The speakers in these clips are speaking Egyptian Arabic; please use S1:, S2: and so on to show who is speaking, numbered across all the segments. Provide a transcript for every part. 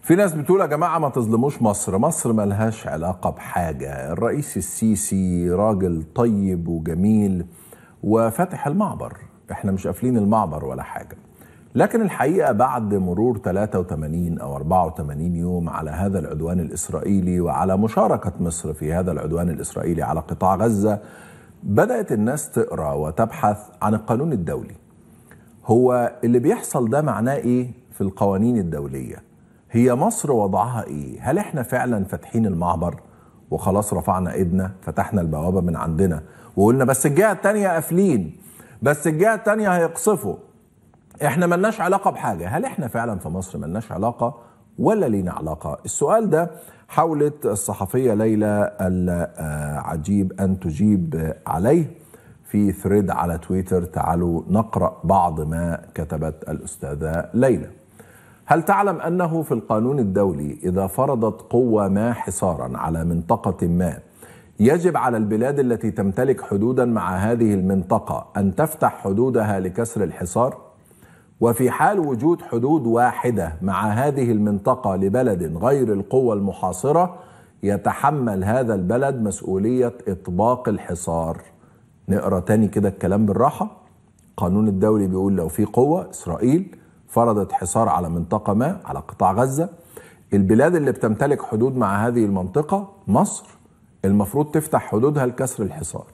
S1: في ناس بتقول يا جماعة ما تظلموش مصر مصر ملهاش علاقة بحاجة الرئيس السيسي راجل طيب وجميل وفاتح المعبر احنا مش قافلين المعبر ولا حاجة لكن الحقيقة بعد مرور 83 أو 84 يوم على هذا العدوان الإسرائيلي وعلى مشاركة مصر في هذا العدوان الإسرائيلي على قطاع غزة بدأت الناس تقرأ وتبحث عن القانون الدولي هو اللي بيحصل ده معناه إيه في القوانين الدولية هي مصر وضعها إيه هل إحنا فعلا فاتحين المعبر وخلاص رفعنا إيدنا فتحنا البوابة من عندنا وقلنا بس الجهة التانية قافلين بس الجهة التانية هيقصفوا احنا ملناش علاقه بحاجه هل احنا فعلا في مصر ملناش علاقه ولا لينا علاقه السؤال ده حاولت الصحفيه ليلى العجيب ان تجيب عليه في ثريد على تويتر تعالوا نقرا بعض ما كتبت الاستاذه ليلى هل تعلم انه في القانون الدولي اذا فرضت قوه ما حصارا على منطقه ما يجب على البلاد التي تمتلك حدودا مع هذه المنطقه ان تفتح حدودها لكسر الحصار وفي حال وجود حدود واحدة مع هذه المنطقة لبلد غير القوة المحاصرة يتحمل هذا البلد مسؤولية إطباق الحصار نقرأ تاني كده الكلام بالراحة القانون الدولي بيقول لو في قوة إسرائيل فرضت حصار على منطقة ما على قطاع غزة البلاد اللي بتمتلك حدود مع هذه المنطقة مصر المفروض تفتح حدودها لكسر الحصار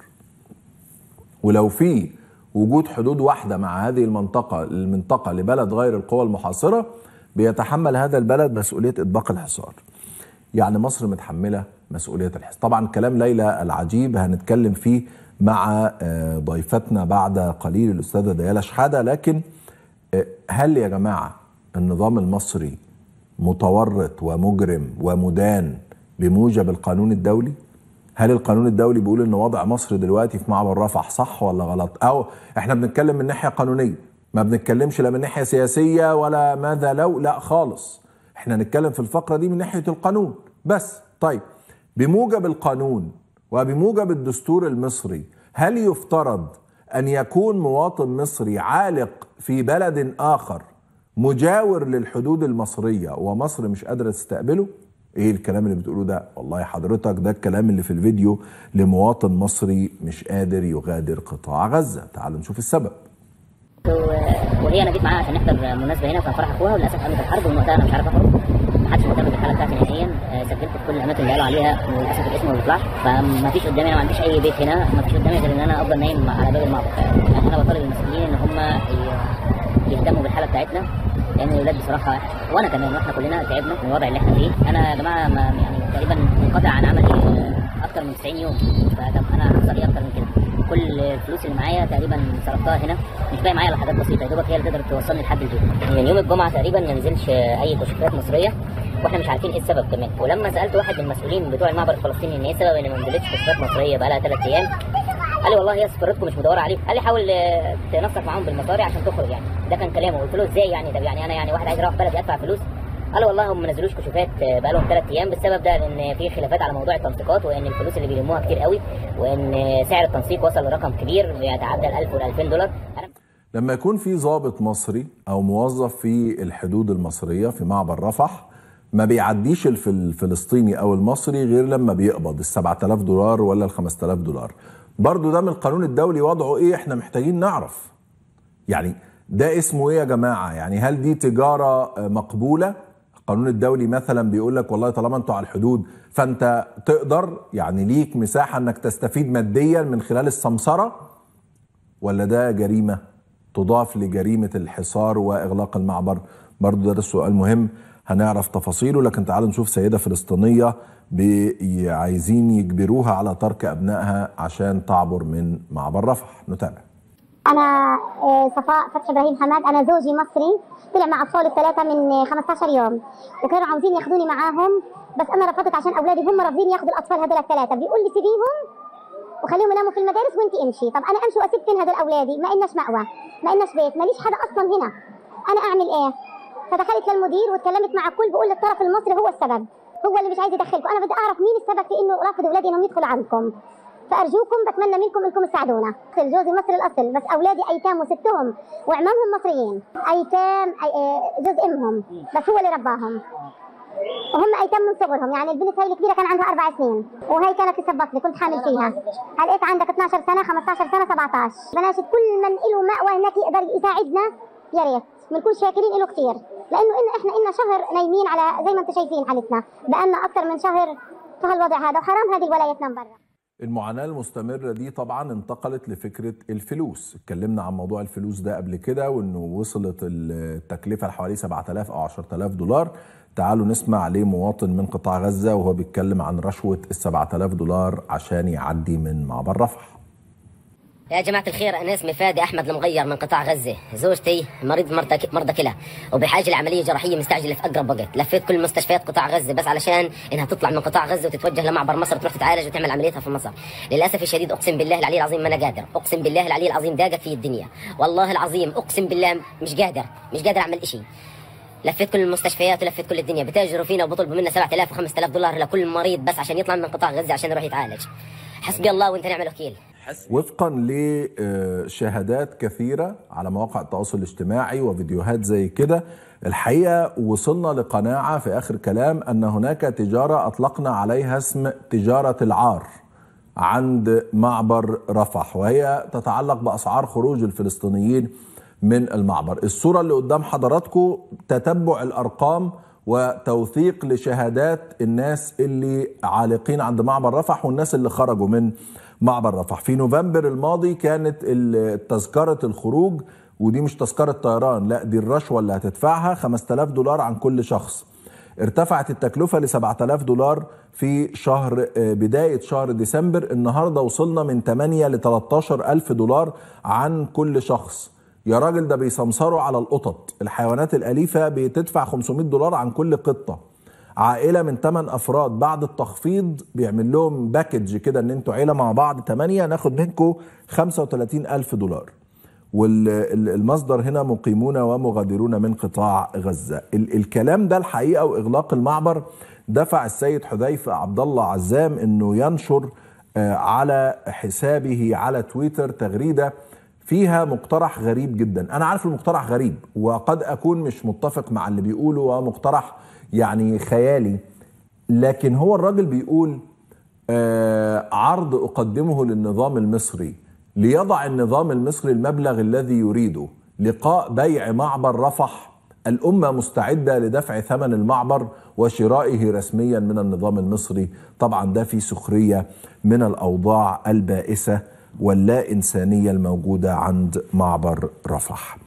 S1: ولو في وجود حدود واحده مع هذه المنطقه المنطقه لبلد غير القوى المحاصره بيتحمل هذا البلد مسؤوليه اطباق الحصار. يعني مصر متحمله مسؤوليه الحصار. طبعا كلام ليلى العجيب هنتكلم فيه مع ضيفتنا بعد قليل الاستاذه ديالا شحاده لكن هل يا جماعه النظام المصري متورط ومجرم ومدان بموجب القانون الدولي؟ هل القانون الدولي بيقول ان وضع مصر دلوقتي في معبر رفح صح ولا غلط او احنا بنتكلم من ناحيه قانونيه ما بنتكلمش لا من ناحيه سياسيه ولا ماذا لو لا خالص احنا نتكلم في الفقره دي من ناحيه القانون بس طيب بموجب القانون وبموجب الدستور المصري هل يفترض ان يكون مواطن مصري عالق في بلد اخر مجاور للحدود المصريه ومصر مش قادره تستقبله ايه الكلام اللي بتقوله ده والله حضرتك ده الكلام اللي في الفيديو لمواطن مصري مش قادر يغادر قطاع غزة تعالوا نشوف السبب
S2: وهي انا جيت معاها عشان نحضر مناسبه هنا في فرح اخوها وللاسف قامت الحرب ومن وقتها انا مش عارف اخرج ما حدش مهتم بالحاله بتاعتي نهائيا سجلت في كل الاماكن اللي قالوا عليها وللاسف الاسم ما بيطلعش فما فيش قدامي انا ما عنديش اي بيت هنا ما فيش قدامي غير ان انا افضل نايم على باب المعبر انا بطالب المسؤولين ان هم يهتموا بالحاله بتاعتنا لان الولاد بصراحه وانا كمان واحنا كلنا تعبنا من الوضع اللي احنا فيه انا يا جماعه ما يعني تقريبا منقطع عن عملي اكتر من 90 يوم فطب انا هخسر ايه اكتر من كده كل الفلوس اللي معايا تقريبا صرفتها هنا مش باقي معايا حاجات بسيطه يا دوبك هي اللي تقدر توصلني لحد البيت يعني يوم الجمعه تقريبا ما نزلش اي كشوفات مصريه واحنا مش عارفين ايه السبب كمان ولما سالت واحد من المسؤولين بتوع المعبر الفلسطيني ان ايه السبب ان ما نزلتش كشوفات مصريه بقى لها ثلاث ايام قال لي والله هي سفارتكم مش مدوره عليك قال لي حاول تنسق معاهم بالمصاري عشان تخرج يعني ده كان كلامه قلت له ازاي يعني طب يعني انا يعني واحد عايز اروح بلدي ادفع فلوس قال والله هم ما نزلوش كشوفات بقى لهم ثلاث ايام بالسبب ده لان في خلافات على موضوع التنسيقات وان الفلوس اللي بيلموها كتير قوي وان سعر التنسيق وصل لرقم كبير يتعدى ال 1000 وال 2000 دولار
S1: لما يكون في ضابط مصري او موظف في الحدود المصريه في معبر رفح ما بيعديش الفلسطيني او المصري غير لما بيقبض ال 7000 دولار ولا ال 5000 دولار برضو ده من القانون الدولي وضعه ايه احنا محتاجين نعرف يعني ده اسمه ايه يا جماعه يعني هل دي تجاره مقبوله القانون الدولي مثلا بيقول لك والله طالما انتوا على الحدود فانت تقدر يعني ليك مساحه انك تستفيد ماديا من خلال السمسره ولا ده جريمه تضاف لجريمه الحصار واغلاق المعبر برضو ده السؤال مهم هنعرف تفاصيله لكن تعالوا نشوف سيده فلسطينيه عايزين يجبروها على ترك ابنائها عشان تعبر من معبر رفح نتابع
S3: انا صفاء فتحي ابراهيم حماد انا زوجي مصري طلع مع اطفال الثلاثه من 15 يوم وكانوا عاوزين ياخذوني معاهم بس انا رفضت عشان اولادي هم رافضين ياخذوا الاطفال هذول الثلاثه بيقول لي سيبيهم وخليهم يناموا في المدارس وانت امشي طب انا امشي واسيب فين هذول اولادي ما إلناش مأوى ما إلناش بيت ماليش حدا اصلا هنا انا اعمل ايه فدخلت للمدير واتكلمت مع الكل بقول الطرف المصري هو السبب هو اللي مش عايز يدخلكم انا بدي اعرف مين السبب في انه رافض اولادي انهم يدخلوا عندكم فارجوكم بتمنى منكم انكم تساعدونا جوزي مصري الاصل بس اولادي ايتام وستهم وعمامهم مصريين ايتام أي... جوز امهم بس هو اللي رباهم وهم ايتام من صغرهم يعني البنت هاي الكبيره كان عندها اربع سنين وهي كانت لسه بطلة كنت حامل فيها هلقيت عندك 12 سنه 15 سنه 17 بناشد كل من له مأوى هناك يقدر يساعدنا يا ريت بنكون شاكرين له كثير لانه إن احنا إلنا شهر نايمين على زي ما انتم شايفين حالتنا بقالنا اكثر من شهر في هالوضع هذا وحرام هذه الولايه تنام برا
S1: المعاناة المستمرة دي طبعا انتقلت لفكرة الفلوس اتكلمنا عن موضوع الفلوس ده قبل كده وانه وصلت التكلفة لحوالي 7000 او 10000 دولار تعالوا نسمع عليه مواطن من قطاع غزة وهو بيتكلم عن رشوة ال 7000 دولار عشان يعدي من معبر رفح
S4: يا جماعة الخير أنا اسمي فادي أحمد المغير من قطاع غزة زوجتي مريض مرضى مرضى كلى وبحاجة لعملية جراحية مستعجلة في أقرب وقت لفيت كل مستشفيات قطاع غزة بس علشان إنها تطلع من قطاع غزة وتتوجه لمعبر مصر تروح تتعالج وتعمل عمليتها في مصر للأسف الشديد أقسم بالله العلي العظيم ما أنا قادر أقسم بالله العلي العظيم ضاقت في الدنيا والله العظيم أقسم بالله مش قادر مش قادر أعمل إشي لفيت كل المستشفيات ولفيت كل الدنيا بتاجروا فينا وبطلبوا منا 7000 و5000 دولار لكل مريض بس عشان يطلع من قطاع غزة عشان يروح يتعالج حسبي الله وانت نعم الوكيل
S1: وفقا لشهادات كثيرة على مواقع التواصل الاجتماعي وفيديوهات زي كده الحقيقة وصلنا لقناعة في آخر كلام أن هناك تجارة أطلقنا عليها اسم تجارة العار عند معبر رفح وهي تتعلق بأسعار خروج الفلسطينيين من المعبر الصورة اللي قدام حضراتكم تتبع الأرقام وتوثيق لشهادات الناس اللي عالقين عند معبر رفح والناس اللي خرجوا من معبر رفح في نوفمبر الماضي كانت تذكرة الخروج ودي مش تذكرة طيران لا دي الرشوة اللي هتدفعها 5000 دولار عن كل شخص ارتفعت التكلفة ل 7000 دولار في شهر بداية شهر ديسمبر النهاردة وصلنا من 8 ل 13 ألف دولار عن كل شخص يا راجل ده بيسمسروا على القطط الحيوانات الأليفة بتدفع 500 دولار عن كل قطة عائلة من 8 أفراد بعد التخفيض بيعمل لهم باكج كده إن أنتوا عيلة مع بعض 8 ناخد منكم 35 ألف دولار والمصدر هنا مقيمون ومغادرون من قطاع غزة الكلام ده الحقيقة وإغلاق المعبر دفع السيد حذيفة عبد الله عزام أنه ينشر على حسابه على تويتر تغريده فيها مقترح غريب جدا انا عارف المقترح غريب وقد اكون مش متفق مع اللي بيقوله ومقترح يعني خيالي لكن هو الراجل بيقول آه عرض اقدمه للنظام المصري ليضع النظام المصري المبلغ الذي يريده لقاء بيع معبر رفح الأمة مستعدة لدفع ثمن المعبر وشرائه رسميا من النظام المصري طبعا ده في سخرية من الأوضاع البائسة واللا إنسانية الموجودة عند معبر رفح